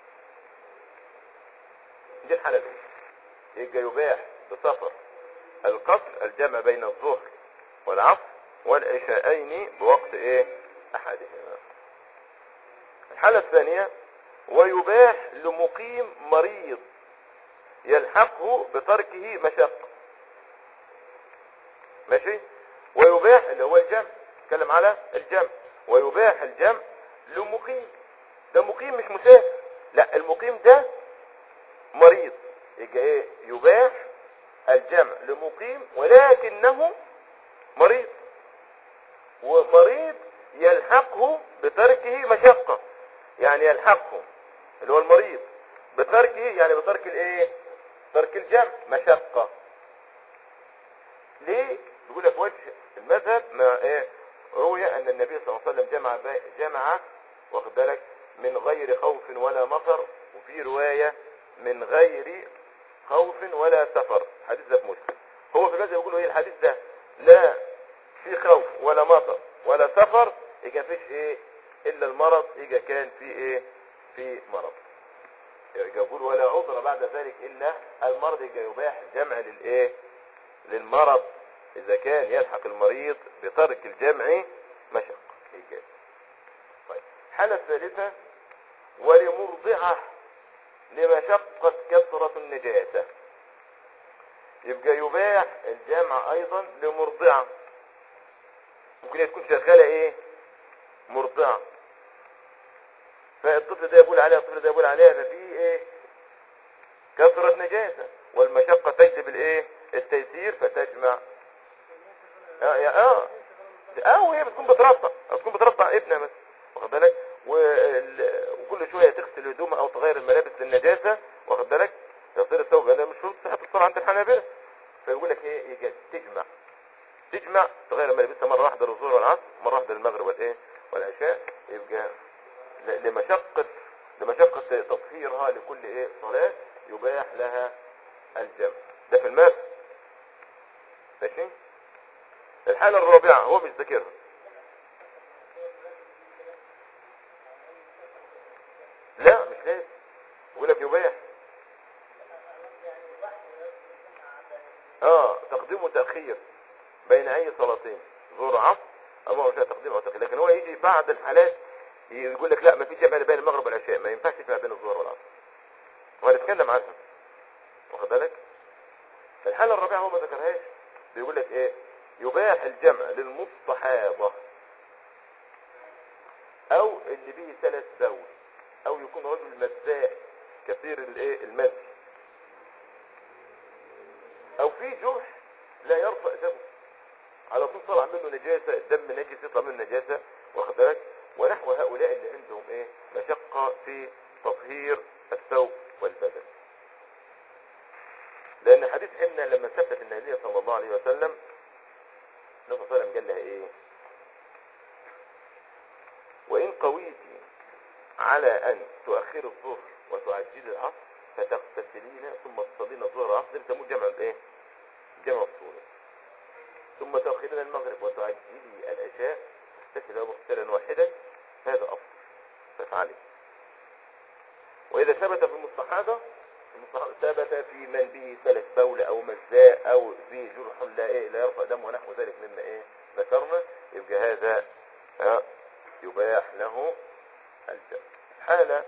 دي الحالة الاولى يبقى يباح بسفر القصر الجمع بين الظهر والعصر والعشاءين بوقت ايه احدهما الحالة الثانية ويباح لمقيم مريض يلحقه بتركه مشقة ماشي ويباح اللي هو الجمع نتكلم على الجمع ويباح الجمع لمقيم ده مقيم مش مسافر لا المقيم ده مريض يبقى ايه يباح الجمع لمقيم ولكنه مريض ومريض يلحقه بتركه مشقة يعني يلحقه اللي هو المريض بتركه يعني بترك الايه ترك الجمع مشقة ليه بيقول لك وجه المذهب ما ايه روي ان النبي صلى الله عليه وسلم جمع بي- جمع واخد بالك من غير خوف ولا مطر وفي رواية من غير خوف ولا سفر حديث ده في مسلم هو في المذهب يقول ايه الحديث ده لا في خوف ولا مطر ولا سفر يبقى فيش ايه الا المرض يبقى كان في ايه في مرض يبقى يقول ولا عذر بعد ذلك الا المرض يبقى يباح الجمع للايه للمرض اذا كان يلحق المريض بترك الجمع مشقة يبقى. طيب الحالة الثالثة ولمرضعة لمشقة كثرة النجاسة يبقى يباح الجمع ايضا لمرضعة ممكن هي تكون شغالة ايه مرضعة فالطفل ده يقول عليها الطفل ده يقول عليها ففي ايه كثرة نجاسة والمشقة تجلب الايه التيسير فتجمع اه يا اه اه وهي بتكون بترضع بتكون بترضع ابنها بس واخد بالك وال- وكل شويه تغسل هدومها او الظهر عند الحنابلة فيقول لك ايه يجي تجمع تجمع تغير ما لبسها مرة واحدة للظهر والعصر مرة واحدة للمغرب والايه والعشاء يبقى ل- لمشقة لمشقة تطهيرها لكل ايه صلاة يباح لها الجمع ده في المذهب ماشي الحالة الرابعة هو مش ذاكرها لا مش لازم يقول لك يباح اه تقديم وتأخير بين اي صلاتين ظهر عصر اما هو شيء تقديم او تأخير لكن هو يجي بعد الحالات يقول لك لا ما في جمع بين المغرب والعشاء ما ينفعش تجمع بين الظهر والعصر وهنتكلم عنها واخد بالك الحالة الرابعة هو ما ذكرهاش بيقول لك ايه يباح الجمع للمستحاضة او اللي به ثلاث بول او يكون رجل مزاء كثير الايه المزي او في جرح لا يرفع دمه على طول طلع منه نجاسة الدم نجس يطلع منه نجاسة واخد بالك ونحو هؤلاء اللي عندهم ايه مشقة في تطهير الثوب والبدن لان حديث حنا لما ثبت النبي صلى الله عليه وسلم النبي صلى الله عليه وسلم قال لها ايه وان قويت على ان تؤخر الظهر وتعجل العصر فتغتسلين ثم تصلين الظهر والعصر تموت جمع الايه جمع الصورة ثم تؤخرين المغرب وتعجلي العشاء تغتسل مغسلا واحدا هذا افضل فافعلي واذا ثبت في المستحاضة المستحاضة ثبت في من به ثلاث بول او مزاء او به جرح لا ايه لا يرفع دم ونحو ذلك مما ايه ذكرنا يبقى هذا ها يباح له الجمع الحالة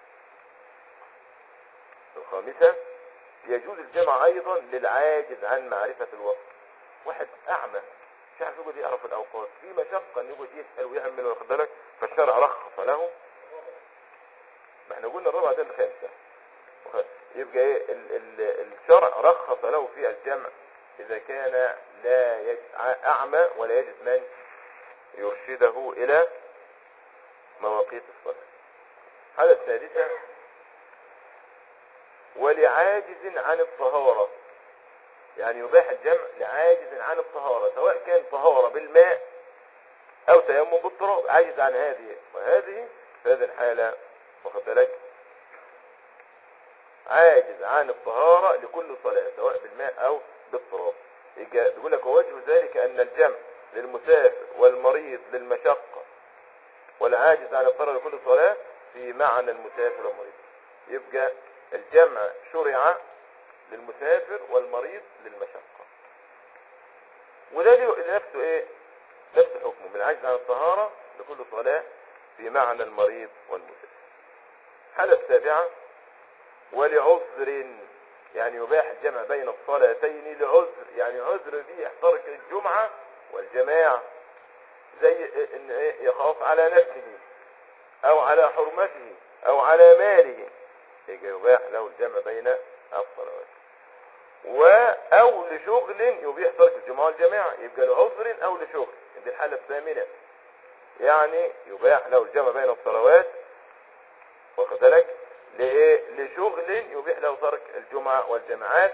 الخامسة يجوز الجمع ايضا للعاجز عن معرفة الوقت واحد اعمى مش عارف يقعد يعرف الاوقات في مشقة ان يقعد يسأل ويعمل واخد بالك فالشرع رخص له ما احنا قلنا الرابعة ده الخامسة يبقى ايه ال ال الشرع رخص له في الجمع اذا كان لا يجد اعمى ولا يجد من يرشده الى مواقيت الصلاة الحالة الثالثة ولعاجز عن الطهارة يعني يباح الجمع لعاجز عن الطهارة سواء كان طهارة بالماء او تيمم بالتراب عاجز عن هذه وهذه في هذه الحالة واخد بالك عاجز عن الطهارة لكل صلاة سواء بالماء او بالتراب يجي- يقول لك ووجه ذلك ان الجمع للمسافر والمريض للمشقة والعاجز عن الطهارة لكل صلاة في معنى المسافر والمريض يبقى الجمع شرع للمسافر والمريض للمشقة وده له- لنفسه ايه نفس حكمه من العجز عن الطهارة لكل صلاة في معنى المريض والمسافر الحالة السابعة ولعذر يعني يباح الجمع بين الصلاتين لعذر يعني عذر دي يحترق الجمعة والجماعة زي ان ايه يخاف على نفسه او على حرمته او على ماله يجي يباح له الجمع بين الصلوات و او لشغل يبيح ترك الجمعة والجماعة يبقى لعذر او لشغل دي الحالة الثامنة يعني يباح له الجمع بين الصلوات واخد بالك لايه لشغل يبيح له ترك الجمعة والجماعات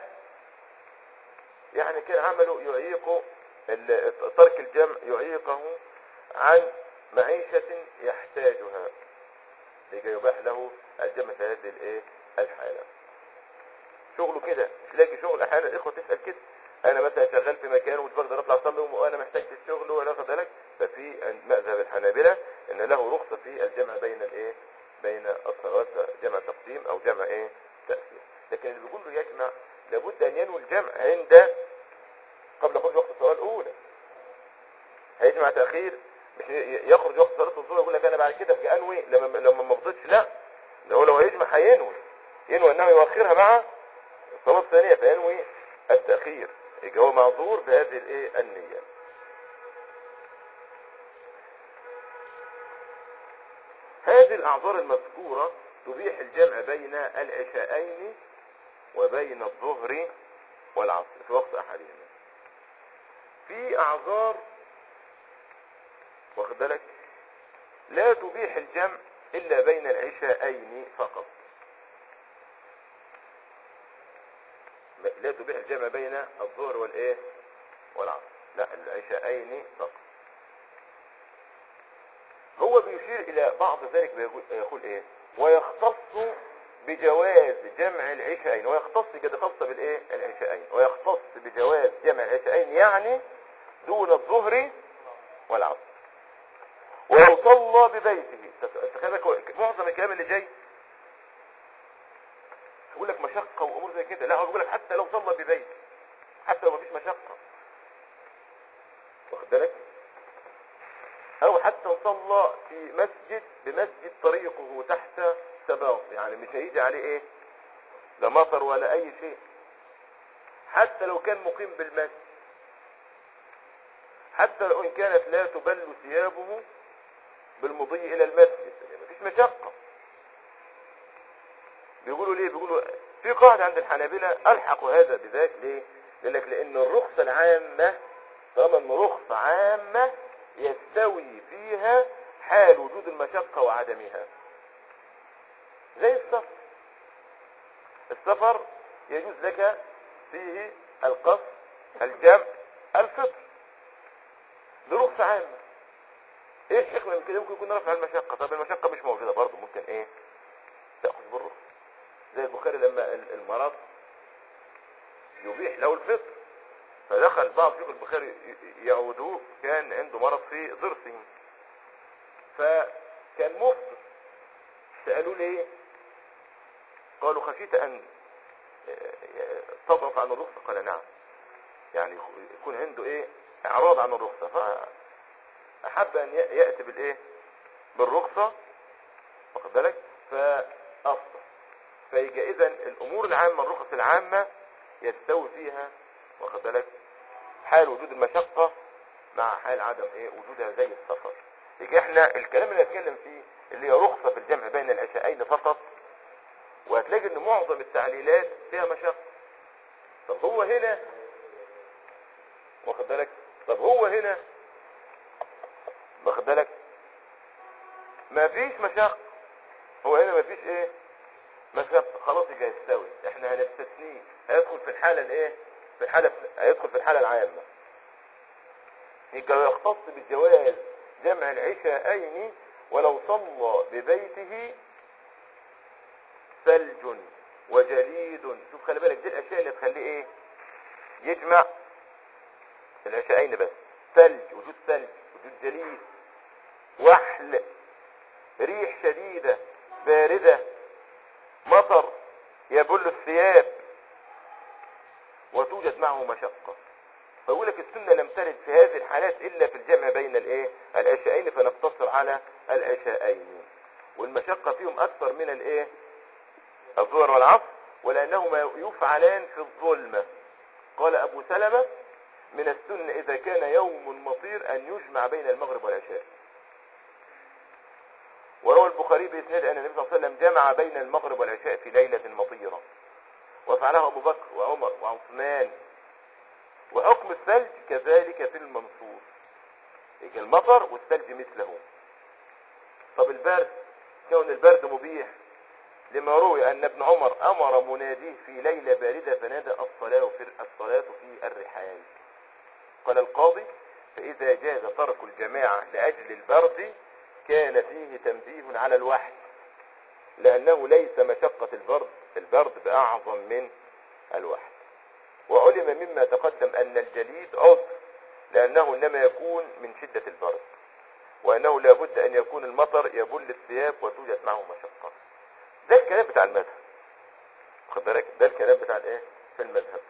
يعني كان عمله يعيق ال- ترك الجمع يعيقه عن معيشة يحتاجها لكي يباح له الجمع في هذه الايه الحالة شغله كده مش لاقي شغل احيانا الاخوه تسال كده انا مثلا شغال في مكان ومش بقدر اطلع اصلي وانا محتاج في الشغل وانا واخد بالك ففي مذهب الحنابلة ان له رخصه في الجمع بين الايه بين الصلوات جمع تقديم او جمع ايه تاخير لكن اللي بيقول له يجمع لابد ان ينوي الجمع عند قبل خروج وقت الصلاه الاولى هيجمع تاخير مش ي- يخرج وقت صلاه الظهر يقول لك انا بعد كده ابقى انوي لما لما ما فضيتش لا ده هو لو هيجمع هينوي ينوي انه يؤخرها مع الصلاة الثانية فينوي التأخير يبقى هو معذور بهذه الايه النية هذه الأعذار المذكورة تبيح الجمع بين العشاءين وبين الظهر والعصر في وقت أحدهما في أعذار واخد بالك لا تبيح الجمع إلا بين العشاءين فقط لا لا تبيح الجمع بين الظهر والايه والعصر لا العشاءين فقط هو بيشير الى بعض ذلك بيقول يقول ايه ويختص بجواز جمع العشاءين ويختص كده خاصة بالايه العشاءين ويختص بجواز جمع العشاءين يعني دون الظهر والعصر ولو صلى ببيته تخيلك معظم الكلام اللي جاي يقول لك مشقة وامور زي كده لا هو بيقول لك حتى لو صلى ببيته حتى لو مفيش مشقة واخد بالك او حتى صلى في مسجد بمسجد طريقه تحت سباط يعني مش هيجي عليه ايه لا مطر ولا اي شيء حتى لو كان مقيم بالمسجد حتى لو ان كانت لا تبل ثيابه بالمضي الى المسجد يعني مفيش مشقة بيقولوا ليه بيقولوا في قاعدة عند الحنابلة الحقوا هذا بذاك ليه يقول لك لان الرخصة العامة طالما ان رخصة عامة يستوي فيها حال وجود المشقة وعدمها زي السفر السفر يجوز لك فيه القصر الجمع الفطر دي رخصة عامة ايه الحكمة من كده ممكن يكون رفع المشقة طب المشقة مش موجودة برضه ممكن ايه تأخذ بالرخصة زي البخاري لما ال- المرض يبيح له الفطر فدخل بعض شيوخ البخاري ي- يعودوه كان عنده مرض في ضرسه فكان مفطر سألوه ليه قالوا خشيت أن تضعف عن الرخصة قال نعم يعني يكون عنده ايه اعراض عن الرخصة فأحب أن ي- يأتي بالايه بالرخصة واخد بالك فأفضل فيجي إذا الأمور العامة الرخص العامة يستوي فيها واخد بالك حال وجود المشقة مع حال عدم ايه وجودها زي السفر يجي احنا الكلام اللي نتكلم فيه اللي هي رخصة في الجمع بين العشاءين فقط وهتلاقي ان معظم التعليلات فيها مشقة طب هو هنا واخد بالك طب هو هنا واخد بالك ما فيش مشقة هو هنا ما فيش ايه مشقة خلاص يجي يستوي احنا هنستثنيه هيدخل في الحالة الايه في الحالة هيدخل في الحالة العامة يبقى يختص بالجواز جمع العشاءين ولو صلى ببيته ثلج وجليد شوف خلي بالك دي الاشياء اللي تخليه ايه يجمع العشاءين بس ثلج وجود ثلج وجود جليد وحل ريح شديدة باردة مطر يبل الثياب وتوجد معه مشقة فيقول لك السنة لم ترد في هذه الحالات إلا في الجمع بين الإيه العشاءين فنقتصر على العشاءين والمشقة فيهم أكثر من الإيه الظهر والعصر ولأنهما يفعلان في الظلمة قال أبو سلمة من السنة إذا كان يوم مطير أن يجمع بين المغرب والعشاء وروى البخاري بإسناد أن النبي صلى الله عليه وسلم جمع بين المغرب والعشاء في ليلة مطيرة وفعله أبو بكر وعمر وعثمان وحكم الثلج كذلك في المنصوص يجي المطر والثلج مثله طب البرد كون البرد مبيح لما روي أن ابن عمر أمر مناديه في ليلة باردة فنادى الصلاة في الصلاة في الرحال قال القاضي فإذا جاز ترك الجماعة لأجل البرد كان فيه تنبيه على الوحي لأنه ليس مشقة البرد البرد بأعظم من الوحي وعلم مما تقدم أن الجليد عذر لأنه إنما يكون من شدة البرد وأنه لابد أن يكون المطر يبل الثياب وتوجد معه مشقة ده الكلام بتاع المذهب خد بالك ده الكلام بتاع الايه في المذهب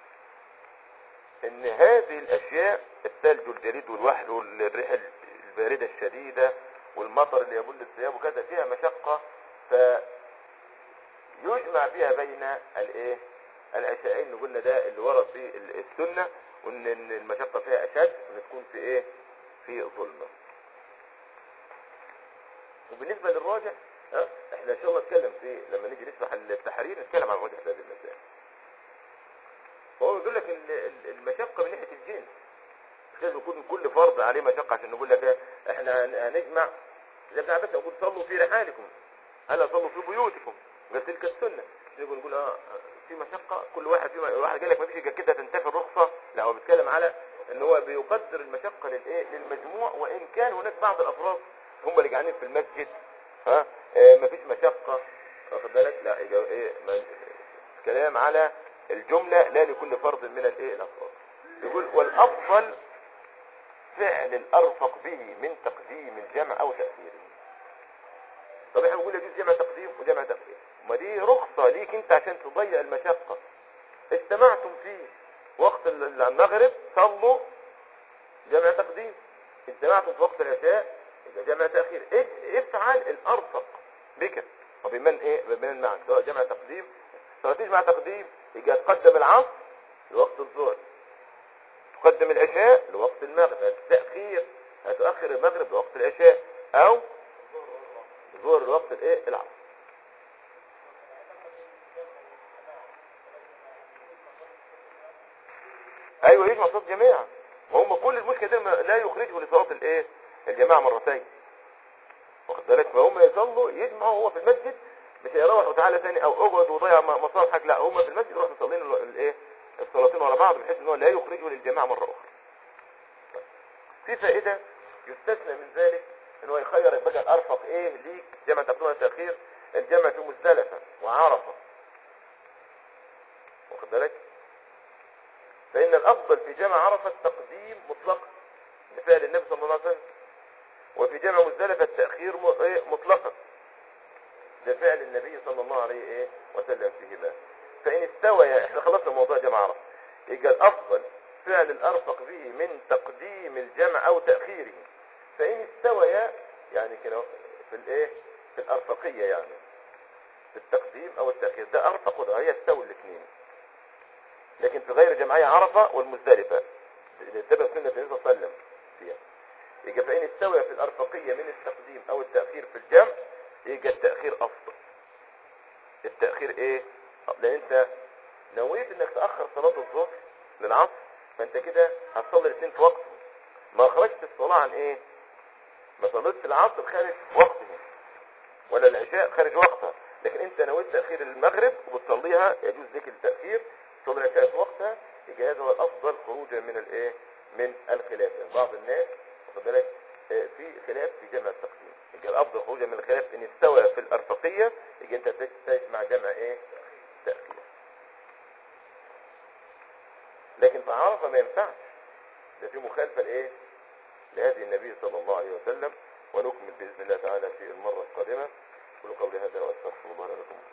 ان هذه الاشياء الثلج والجليد والوحل والريح الباردة الشديدة والمطر اللي يبل الثياب وكذا فيها مشقة فيجمع فيها بين الايه العشاءين اللي قلنا ده اللي ورد في السنة وان إن المشقة فيها اشد ان تكون في ايه في ظلمة وبالنسبة للراجع ها احنا ان شاء الله نتكلم في لما نيجي نشرح التحرير نتكلم عن وجه هذه المسائل هو بيقول لك ال- ال- المشقة من ناحية الجنس مش لازم يكون كل فرض عليه مشقة عشان نقول لك إيه، احنا هن- هنجمع زي ابن عباس يقول صلوا في رحالكم الا صلوا في بيوتكم بس تلك السنة نقول نقول اه في مشقة مشقة كل واحد فيهم واحد قال لك ما فيش إلا كده تنتفي الرخصة لا هو بيتكلم على ان هو بيقدر المشقة للايه للمجموع وان كان هناك بعض الافراد هم اللي قاعدين في المسجد ها آه ما فيش مشقة واخد بالك لا يبقى ايه ما- كلام على الجملة لا لكل فرد من الايه الافراد يقول والافضل فعل الارفق به من تقديم الجمع او تأخيره طب احنا بنقول يجوز جمع تقديم وجمع تأخير ما دي رخصة ليك انت عشان تضيع المشقة اجتمعتم في وقت ال- المغرب صلوا جمع تقديم اجتمعتم في وقت العشاء يبقى جمع تأخير اج- افعل الارفق بك وبمن ايه بمن معك سواء جمع تقديم سواء تجمع تقديم يبقى تقدم العصر لوقت الظهر تقدم العشاء لوقت المغرب التأخير هتؤخر المغرب لوقت العشاء او ظهر لوقت الايه العصر ايوه يجمع صوت جماعة وهم كل المشكلة ده ما- لا يخرجه لصلاة الايه الجماعة مرتين واخد بالك فهم يصلوا يجمعوا هو في المسجد مش هيروح وتعالى تاني او اقعد وضيع م- مصالحك لا هم في المسجد يروحوا مصلين ال- الايه الصلاتين ورا بعض بحيث ان هو لا يخرجه للجماعة مرة اخرى في فائدة يستثنى من ذلك ان هو يخير يبقى الارفق ايه ليك جمع تقديم وتاخير الجمع في مزدلفة وعرفة واخد بالك فإن الأفضل في جمع عرفة التقديم مطلقا لفعل النبي صلى الله عليه وسلم وفي جمع مزدلفة التأخير م- إيه؟ مطلقا لفعل النبي صلى الله عليه إيه وسلم فيهما فإن استوى احنا خلصنا موضوع جمع عرفة يبقى الأفضل فعل الأرفق به من تقديم الجمع أو تأخيره فإن استويا يعني كده في الإيه في الأرفقية يعني في التقديم أو التأخير ده أرفق وده هي استوى الاثنين لكن في غير جمعية عرفة والمزدلفة اللي ثبت سنة النبي صلى الله عليه وسلم فيها يبقى فإن استوى في الأرفقية من التقديم أو التأخير في الجمع يبقى التأخير أفضل التأخير إيه؟ لأن أنت نويت إنك تأخر صلاة الظهر للعصر فأنت كده هتصلي الاثنين في وقتهم ما خرجت الصلاة عن إيه؟ ما صليتش العصر خارج وقته ولا العشاء خارج وقتها لكن انت نويت تأخير المغرب وبتصليها يجوز لك التأخير تصلي العشاء في وقتها يبقى هذا هو الأفضل خروجا من الايه من الخلاف يعني بعض الناس واخد بالك آه، في خلاف في جمع التقديم يبقى الأفضل خروجا من الخلاف ان استوى في الأرفقية يبقى انت تجمع جمع ايه تأخير لكن في عرفة ما ينفعش ده في مخالفة لايه لهدي النبي صلى الله عليه وسلم ونكمل بإذن الله تعالى في المرة القادمة قولوا قولي هذا وأستغفر الله لكم